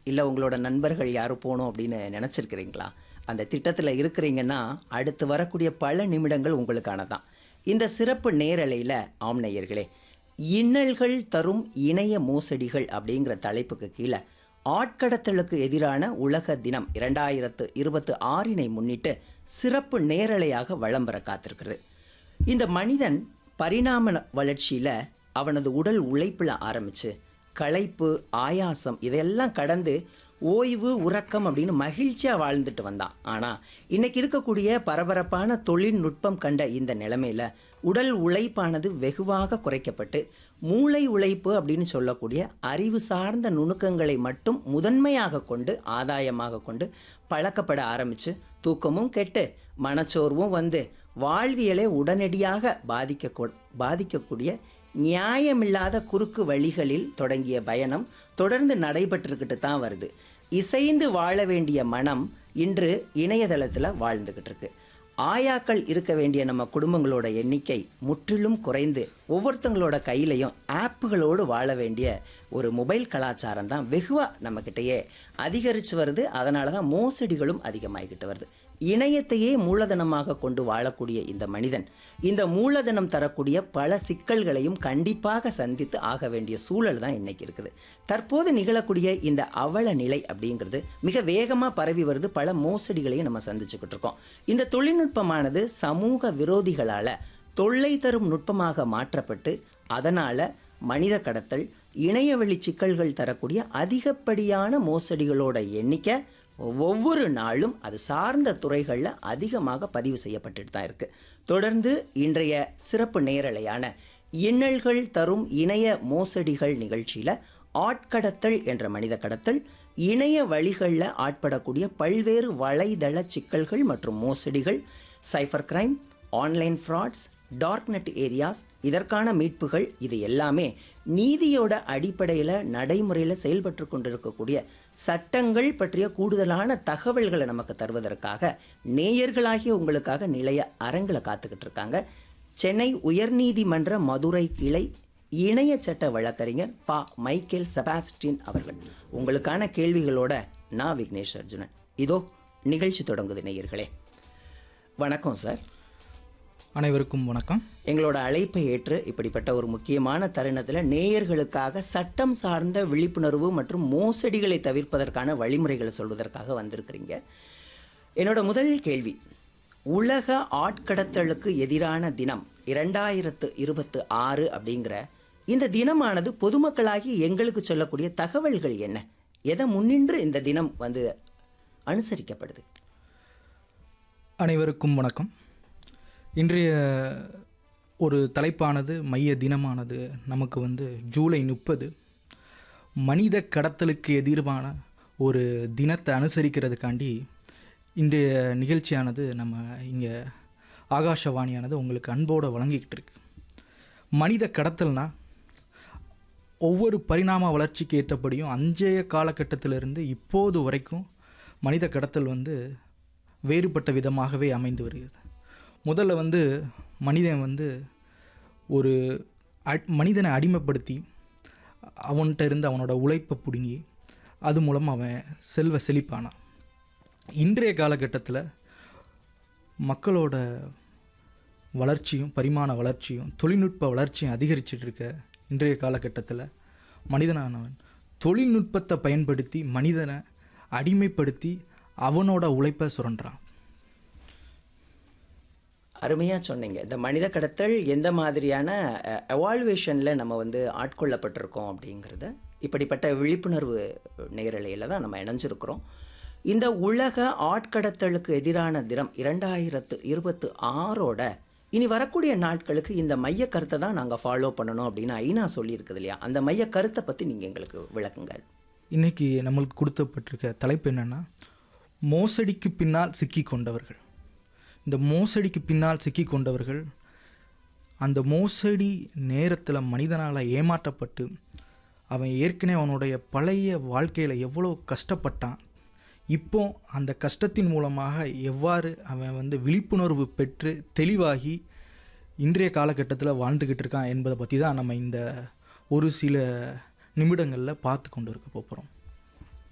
இல்லை உங்களோட நண்பர்கள் யாரும் போகணும் அப்படின்னு நினச்சிருக்கிறீங்களா அந்த திட்டத்தில் இருக்கிறீங்கன்னா அடுத்து வரக்கூடிய பல நிமிடங்கள் உங்களுக்கானதான் இந்த சிறப்பு நேரலையில் ஆம்நேயர்களே இன்னல்கள் தரும் இணைய மோசடிகள் அப்படிங்கிற தலைப்புக்கு கீழே ஆட்கடத்தலுக்கு எதிரான உலக தினம் இரண்டாயிரத்து இருபத்து ஆறினை முன்னிட்டு சிறப்பு நேரலையாக வலம் பெற காத்திருக்கிறது இந்த மனிதன் பரிணாம வளர்ச்சியில் அவனது உடல் உழைப்பில் ஆரம்பித்து களைப்பு ஆயாசம் இதெல்லாம் கடந்து ஓய்வு உறக்கம் அப்படின்னு மகிழ்ச்சியாக வாழ்ந்துட்டு வந்தான் ஆனால் இன்னைக்கு இருக்கக்கூடிய பரபரப்பான தொழில்நுட்பம் கண்ட இந்த நிலைமையில் உடல் உழைப்பானது வெகுவாக குறைக்கப்பட்டு மூளை உழைப்பு அப்படின்னு சொல்லக்கூடிய அறிவு சார்ந்த நுணுக்கங்களை மட்டும் முதன்மையாக கொண்டு ஆதாயமாக கொண்டு பழக்கப்பட ஆரம்பித்து தூக்கமும் கெட்டு மனச்சோர்வும் வந்து வாழ்வியலை உடனடியாக பாதிக்க பாதிக்கக்கூடிய நியாயமில்லாத குறுக்கு வழிகளில் தொடங்கிய பயணம் தொடர்ந்து நடைபெற்றுக்கிட்டு தான் வருது இசைந்து வாழ வேண்டிய மனம் இன்று இணையதளத்தில் வாழ்ந்துக்கிட்டு இருக்கு ஆயாக்கள் இருக்க வேண்டிய நம்ம குடும்பங்களோட எண்ணிக்கை முற்றிலும் குறைந்து ஒவ்வொருத்தங்களோட கையிலையும் ஆப்புகளோடு வாழ வேண்டிய ஒரு மொபைல் கலாச்சாரம் தான் வெகுவாக நம்மக்கிட்டேயே அதிகரித்து வருது அதனால தான் மோசடிகளும் அதிகமாகிக்கிட்டு வருது இணையத்தையே மூலதனமாக கொண்டு வாழக்கூடிய இந்த மனிதன் இந்த மூலதனம் தரக்கூடிய பல சிக்கல்களையும் கண்டிப்பாக சந்தித்து ஆக வேண்டிய சூழல் தான் இன்னைக்கு இருக்குது தற்போது நிகழக்கூடிய இந்த அவல நிலை அப்படிங்கிறது மிக வேகமாக பரவி வருது பல மோசடிகளையும் நம்ம சந்திச்சுக்கிட்டு இருக்கோம் இந்த தொழில்நுட்பமானது சமூக விரோதிகளால் தொல்லை தரும் நுட்பமாக மாற்றப்பட்டு அதனால் மனித கடத்தல் இணையவழி சிக்கல்கள் தரக்கூடிய அதிகப்படியான மோசடிகளோட எண்ணிக்கை ஒவ்வொரு நாளும் அது சார்ந்த துறைகளில் அதிகமாக பதிவு செய்யப்பட்டுட்டு தான் இருக்குது தொடர்ந்து இன்றைய சிறப்பு நேரலையான இன்னல்கள் தரும் இணைய மோசடிகள் நிகழ்ச்சியில் ஆட்கடத்தல் என்ற மனித கடத்தல் இணைய வழிகளில் ஆட்படக்கூடிய பல்வேறு வலைதள சிக்கல்கள் மற்றும் மோசடிகள் cyber crime online frauds dark net areas இதற்கான மீட்புகள் இது எல்லாமே நீதியோட அடிப்படையில் நடைமுறையில் செயல்பட்டு கொண்டிருக்கக்கூடிய சட்டங்கள் பற்றிய கூடுதலான தகவல்களை நமக்கு தருவதற்காக நேயர்களாகிய உங்களுக்காக நிலைய அரங்கில் காத்துக்கிட்டு இருக்காங்க சென்னை உயர்நீதிமன்ற மதுரை கிளை இணைய சட்ட வழக்கறிஞர் பா மைக்கேல் செபாஸ்டின் அவர்கள் உங்களுக்கான கேள்விகளோட நான் விக்னேஷ் அர்ஜுனன் இதோ நிகழ்ச்சி தொடங்குது நேயர்களே வணக்கம் சார் அனைவருக்கும் வணக்கம் எங்களோட அழைப்பை ஏற்று இப்படிப்பட்ட ஒரு முக்கியமான தருணத்தில் நேயர்களுக்காக சட்டம் சார்ந்த விழிப்புணர்வு மற்றும் மோசடிகளை தவிர்ப்பதற்கான வழிமுறைகளை சொல்வதற்காக வந்திருக்கிறீங்க என்னோட முதல் கேள்வி உலக ஆட்கடத்தலுக்கு எதிரான தினம் இரண்டாயிரத்து இருபத்து ஆறு அப்படிங்கிற இந்த தினமானது பொதுமக்களாகி எங்களுக்கு சொல்லக்கூடிய தகவல்கள் என்ன எதை முன்னின்று இந்த தினம் வந்து அனுசரிக்கப்படுது அனைவருக்கும் வணக்கம் இன்றைய ஒரு தலைப்பானது மைய தினமானது நமக்கு வந்து ஜூலை முப்பது மனித கடத்தலுக்கு எதிரான ஒரு தினத்தை அனுசரிக்கிறதுக்காண்டி இன்றைய நிகழ்ச்சியானது நம்ம இங்கே ஆகாஷவாணியானது உங்களுக்கு அன்போடு வழங்கிக்கிட்டு இருக்கு மனித கடத்தல்னா ஒவ்வொரு பரிணாம வளர்ச்சிக்கு ஏற்றபடியும் அஞ்சைய காலகட்டத்திலிருந்து இப்போது வரைக்கும் மனித கடத்தல் வந்து வேறுபட்ட விதமாகவே அமைந்து வருகிறது முதல்ல வந்து மனிதன் வந்து ஒரு அ- மனிதனை அடிமைப்படுத்தி அவன்கிட்ட இருந்து அவனோட உழைப்பை பிடுங்கி அது மூலம் அவன் செல்வ செழிப்பானான் இன்றைய காலகட்டத்தில் மக்களோட வளர்ச்சியும் பரிமாண வளர்ச்சியும் தொழில்நுட்ப வளர்ச்சியும் அதிகரிச்சிட்டு இருக்க இன்றைய காலகட்டத்தில் மனிதனானவன் தொழில்நுட்பத்தை பயன்படுத்தி மனிதனை அடிமைப்படுத்தி அவனோட உழைப்பை சுரண்டுறான் அருமையாக சொன்னீங்க இந்த மனித கடத்தல் எந்த மாதிரியான எவால்வேஷனில் நம்ம வந்து ஆட்கொள்ளப்பட்டிருக்கோம் அப்படிங்கிறத இப்படிப்பட்ட விழிப்புணர்வு நேரலையில் தான் நம்ம இணைஞ்சிருக்கிறோம் இந்த உலக ஆட்கடத்தலுக்கு எதிரான தினம் இரண்டாயிரத்து இருபத்து ஆறோட இனி வரக்கூடிய நாட்களுக்கு இந்த மைய கருத்தை தான் நாங்கள் ஃபாலோ பண்ணணும் அப்படின்னு ஐநா சொல்லியிருக்குது இல்லையா அந்த மைய கருத்தை பற்றி நீங்கள் எங்களுக்கு விளக்குங்க இன்னைக்கு நம்மளுக்கு கொடுத்தப்பட்டிருக்க தலைப்பு என்னன்னா மோசடிக்கு பின்னால் சிக்கி கொண்டவர்கள் இந்த மோசடிக்கு பின்னால் சிக்கி கொண்டவர்கள் அந்த மோசடி நேரத்தில் மனிதனால் ஏமாற்றப்பட்டு அவன் ஏற்கனவே அவனுடைய பழைய வாழ்க்கையில் எவ்வளோ கஷ்டப்பட்டான் இப்போ அந்த கஷ்டத்தின் மூலமாக எவ்வாறு அவன் வந்து விழிப்புணர்வு பெற்று தெளிவாகி இன்றைய காலகட்டத்தில் வாழ்ந்துக்கிட்டு இருக்கான் என்பதை பற்றி தான் நம்ம இந்த ஒரு சில நிமிடங்களில் பார்த்து கொண்டு இருக்க போகிறோம்